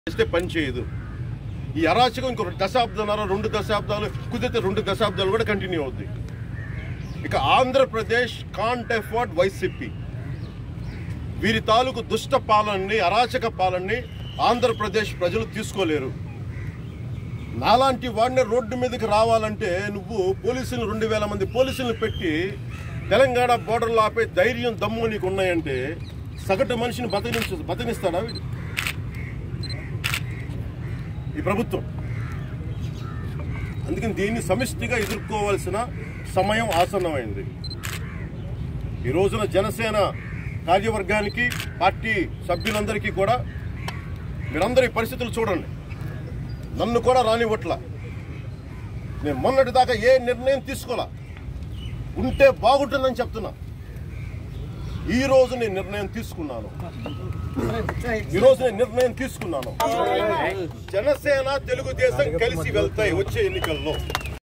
చేస్తే పని చేయదు ఈ అరాచకం ఇంకొక దశాబ్దాలు రెండు దశాబ్దాలు కుదిరితే రెండు దశాబ్దాలు కూడా కంటిన్యూ అవుద్ది ఇక ఆంధ్రప్రదేశ్ కాంట్ ఎఫర్డ్ వైసీపీ వీరి తాలూకు దుష్ట పాలనని అరాచక పాలనని ఆంధ్రప్రదేశ్ ప్రజలు తీసుకోలేరు నాలాంటి వాడిని రోడ్డు మీదకి రావాలంటే నువ్వు పోలీసులు రెండు వేల మంది పోలీసులను పెట్టి తెలంగాణ బోర్డర్లో ఆపే ధైర్యం దమ్ము నీకు ఉన్నాయంటే సగటు మనిషిని బతకనించ బతకనిస్తాడా వీడు ఈ ప్రభుత్వం అందుకని దీన్ని సమిష్టిగా ఎదుర్కోవాల్సిన సమయం ఆసన్నమైంది ఈ రోజున జనసేన కార్యవర్గానికి పార్టీ సభ్యులందరికీ కూడా మీరందరూ ఈ పరిస్థితులు చూడండి నన్ను కూడా రానివ్వట్ల నేను మొన్నటి దాకా ఏ నిర్ణయం తీసుకోలా ఉంటే బాగుంటుందని చెప్తున్నా ఈ రోజు నేను నిర్ణయం తీసుకున్నాను ఈ రోజు నేను నిర్ణయం తీసుకున్నాను జనసేన తెలుగుదేశం కలిసి వెళ్తాయి వచ్చే ఎన్నికల్లో